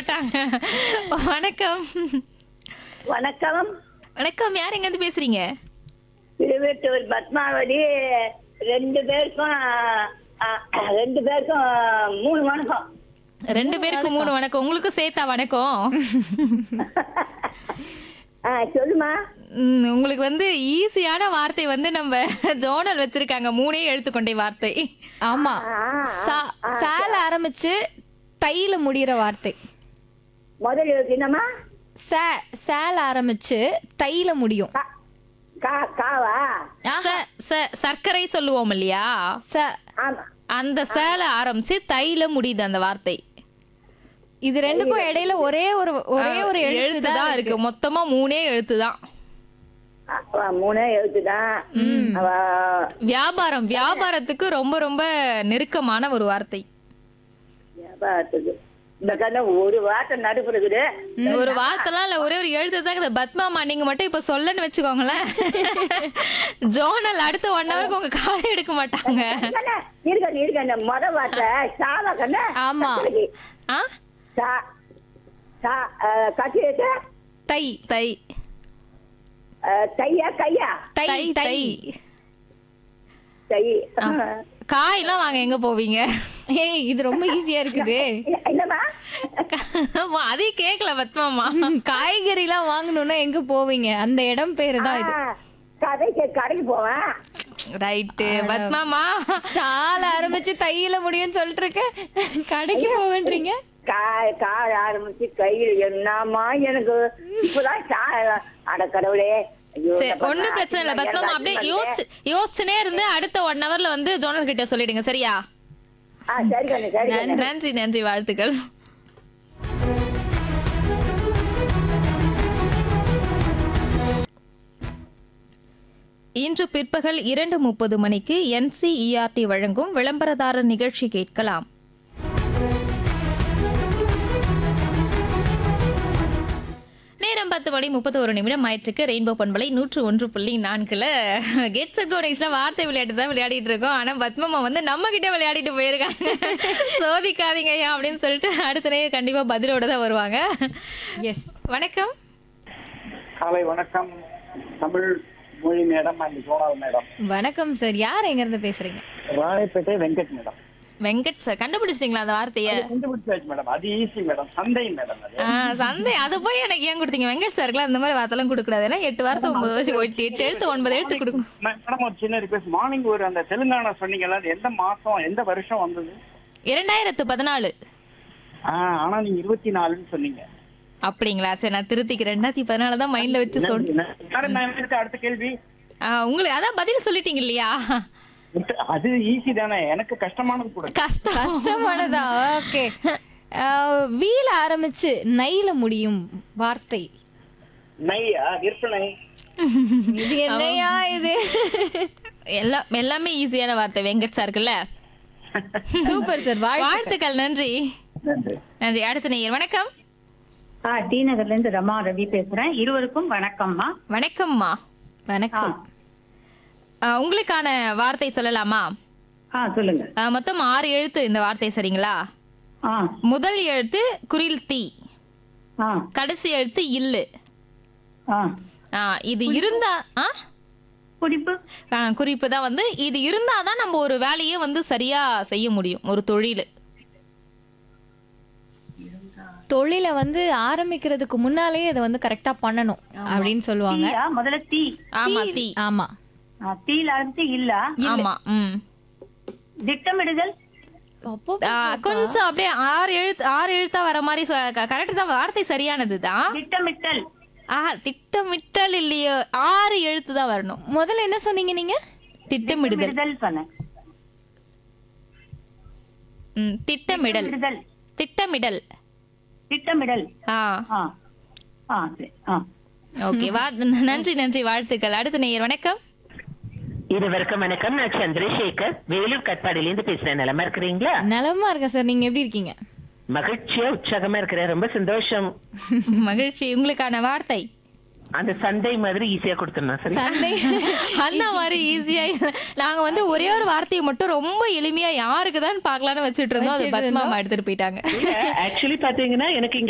போட்டாங்க வணக்கம் வணக்கம் வணக்கம் யார் எங்க இருந்து பேசுறீங்க திருவெட்டூர் பத்மாவதி ரெண்டு பேருக்கும் ஆ, ரெண்டு பேருக்கும் மூணு வணக்கம் ரெண்டு பேருக்கு மூணு வணக்கம் உங்களுக்கு சேர்த்தா வணக்கம் ஆ சொல்லுமா ம், உங்களுக்கு வந்து ஈஸியான வார்த்தை வந்து நம்ம ஜோனல் வச்சிருக்காங்க மூணே எழுத்துக்கொண்டே வார்த்தை ஆமா ஆ, சா- சால ஆரம்பிச்சு தையில முடியிற வார்த்தை முதல் எழுத்து என்னம்மா ச சால ஆரம்பிச்சு தையில முடியும் கா- கா காவா ச- ச- சர்க்கரை சொல்லுவோம் இல்லையா ச ஆமா அந்த சேல ஆரம்பிச்சு தையில முடியுது அந்த வார்த்தை இது ரெண்டுக்கும் இடையில ஒரே ஒரு ஒரே ஒரு எழுத்து எழுத்து தான் இருக்கு மொத்தமா மூணே எழுத்து தான் ஆ, ஆ, மூணே எழுத்து தான் அவ வியாபாரம் வியாபாரத்துக்கு ரொம்ப ரொம்ப நெருக்கமான ஒரு வார்த்தை வியாபாரத்துக்கு இந்த கண்ண ஒரு வார்த்தை நடுப்பு இருக்குது ஒரு வார்த்தைலாம் இல்ல ஒரே ஒரு எழுத்து தான் இருக்குது. பத்மாமா நீங்க மட்டும் இப்ப சொல்லன்னு வச்சுக்கோங்களேன் ஜோனல் அடுத்த ஒன் ஹவருக்கு உங்க காலை எடுக்க மாட்டாங்க கண்ணே, இருக்க இருக்க முத வார்த்தை சாவா கண்ண ஆமா. ஆ சா சா கட்டி வச்சு தை தை தையா கையா தை தை தை தை தை காயெல்லாம் வாங்க எங்க போவீங்க ஏய் இது ரொம்ப ஈஸியா இருக்குது என்னம்மா ஆமா, அதையும் கேக்கல பத்மாமா காய்கறி எல்லாம் வாங்கணும்னா எங்க போவீங்க அந்த இடம் பேரு தான் இது ஆ, கடைக்கு கடைக்கு போவேன் ரைட்டு பத்மாமா சால ஆரம்பிச்சு தையில முடியும்னு சொல்லிட்டு இருக்க கடைக்கு போவேன்றீங்க காய் காய் ஆரம்பிச்சு கையில் என்னம்மா எனக்கு இப்பதான் சா அட கடவுளே ஐயோ, சரி இந்த ஒண்ணும் பண்ணா, பிரச்சனை இல்ல எனக்கு பத்மாமா அப்படியே அதிகமா யோசிச்சு யோசிச்சுனே இருந்து அடுத்த ஒன் ஹவர்ல வந்து ஜோனல் கிட்ட சொல்லிடுங்க சரியா ஆ சரி கண்ணு சரி கண்ணு நன்றி நன்றி வாழ்த்துக்கள் இன்று பிற்பகல் இரண்டு முப்பது மணிக்கு என்சிஇஆர்டி வழங்கும் விளம்பரதாரர் நிகழ்ச்சி கேட்கலாம் நேரம் பத்து மணி முப்பத்தி ஒரு நிமிடம் ஆயிற்றுக்கு ரெயின்போ பண்பலை நூற்று ஒன்று புள்ளி நான்குல கெட் செட் கோனேஷ்ல வார்த்தை விளையாட்டு தான் விளையாடிட்டு இருக்கோம் ஆனா பத்மம்மா வந்து நம்ம கிட்ட விளையாடிட்டு போயிருக்காங்க சோதிக்காதீங்க ஐயா அப்படின்னு சொல்லிட்டு அடுத்த நேரம் கண்டிப்பா பதிலோட தான் வருவாங்க எஸ் வணக்கம் காலை வணக்கம் தமிழ் மொழி மேடம் அண்ட் சோனால் மேடம் வணக்கம் சார் யார் எங்க இருந்து பேசுறீங்க ராணிப்பேட்டை வெங்கட் மேடம் வெங்கட் சார் கண்டுபிடிச்சிட்டீங்களா அந்த வார்த்தைய கண்டுபிடிச்சாச்சு மேடம் அது ஈஸி மேடம் சந்தை மேடம் அது ஆ, சந்தை அது போய் எனக்கு ஏன் கொடுத்தீங்க வெங்கட் சாருக்குலாம் இந்த மாதிரி வார்த்தைலாம் கொடுக்க கூடாது ஏன்னா எட்டு வார்த்தை ஒன்பது வயசு எட்டு எட்டு எழுத்து ஒன்பது எழுத்து கொடுக்கணும் மே- மேடம் ஒரு சின்ன ரிக்வெஸ்ட் மார்னிங் ஒரு அந்த தெலுங்கானா சொன்னீங்கல்ல அது எந்த மாசம் எந்த வருஷம் வந்தது இரண்டாயிரத்து பதினாலு ஆ, ஆனா நீங்க இருபத்தி நாலுன்னு சொன்னீங்க அப்படிங்களா சரி நான் திருத்திக்கிறேன் ரெண்டாயிரத்தி பதினாலு தான் மைண்ட்ல வச்சு சொன்னேன் மேடம், நான் எனக்கு அடுத்த கேள்வி உங்களுக்கு அதான் பதில் சொல்லிட்டீங்க இல்லையா அது ஈஸி தானே எனக்கு கஷ்டமானது கூட கஷ்டம் கஷ்டமானதா ஓகே வீல ஆரம்பிச்சு நைல முடியும் வார்த்தை நையா விற்பனை இது என்னையா இது எல்லாம் எல்லாமே ஈஸியான வார்த்தை வெங்கட் சாருக்குல்ல சூப்பர் சார் வாழ்த்து வாழ்த்துக்கள் நன்றி நன்றி நன்றி அடுத்த நேயர் வணக்கம் ஆ டி நகர்ல இருந்து ரமா ரவி பேசுறேன் இருவருக்கும் வணக்கம்மா வணக்கம்மா வணக்கம் ஆ, உங்களுக்கான வார்த்தை சொல்லலாமா ஆ சொல்லுங்க ஆ, மொத்தம் ஆறு எழுத்து இந்த வார்த்தை சரிங்களா ஆ முதல் எழுத்து குரில் தீ ஆ கடைசி எழுத்து இல்லு ஆ ஆ, இது இருந்தா ஆ குறிப்பு ஆ, குறிப்பு தான் வந்து இது இருந்தாதான் நம்ம ஒரு வேலையை வந்து சரியா செய்ய முடியும் ஒரு தொழில் தொழில வந்து ஆரம்பிக்கிறதுக்கு முன்னாலே இதை வந்து கரெக்டா பண்ணணும் அப்படின்னு சொல்லுவாங்க தீயா முதல்ல தீ ஆமா தீ ஆமா ஆ, தீல ஆரம்பிச்சு இல்ல ஆமா ம் திட்டமிடுதல் அப்போ ஆ, கொஞ்சம் அப்படியே ஆறு எழுத்து ஆறு எழுத்தா வர மாதிரி கரெக்ட் தான் வார்த்தை சரியானது தான் திட்டமிட்டல் ஆஹா திட்டமிட்டல் இல்லையோ ஆறு எழுத்து தான் வரணும் முதல்ல என்ன சொன்னீங்க நீங்க திட்டமிடுதல் திட்டமிடுதல் சொன்னேன் ம், திட்டமிடல் திட்டமிடுதல் திட்டமிடல் திட்டமிடல் ஆ ஆ ஆ சரி ஆ ஓகே வா நன்றி நன்றி வாழ்த்துக்கள் அடுத்த நேயர் வணக்கம் இருவருக்கும் வணக்கம் நான் சந்திரசேகர் வேலூர் கட்பாடியிலேருந்து பேசுறேன் நிலமா இருக்கிறீங்களா நலமா இருக்கேன் சார் நீங்க எப்படி இருக்கீங்க மகிழ்ச்சியா உற்சாகமா இருக்கிறேன் ரொம்ப சந்தோஷம் மகிழ்ச்சி உங்களுக்கான வார்த்தை அந்த சந்தை மாதிரி ஈஸியா கொடுத்துடணும் சரி சண்டை அந்த மாதிரி ஈஸியா நாங்க வந்து ஒரே ஒரு வார்த்தையை மட்டும் ரொம்ப எளிமையா யாருக்கு தான் பாக்கலாம்னு வச்சுட்டு இருந்தோம் அது வச்சிட்டு பத்மாமா எடுத்துட்டு போயிட்டாங்க ஆக்சுவலி பாத்தீங்கன்னா எனக்கு இங்க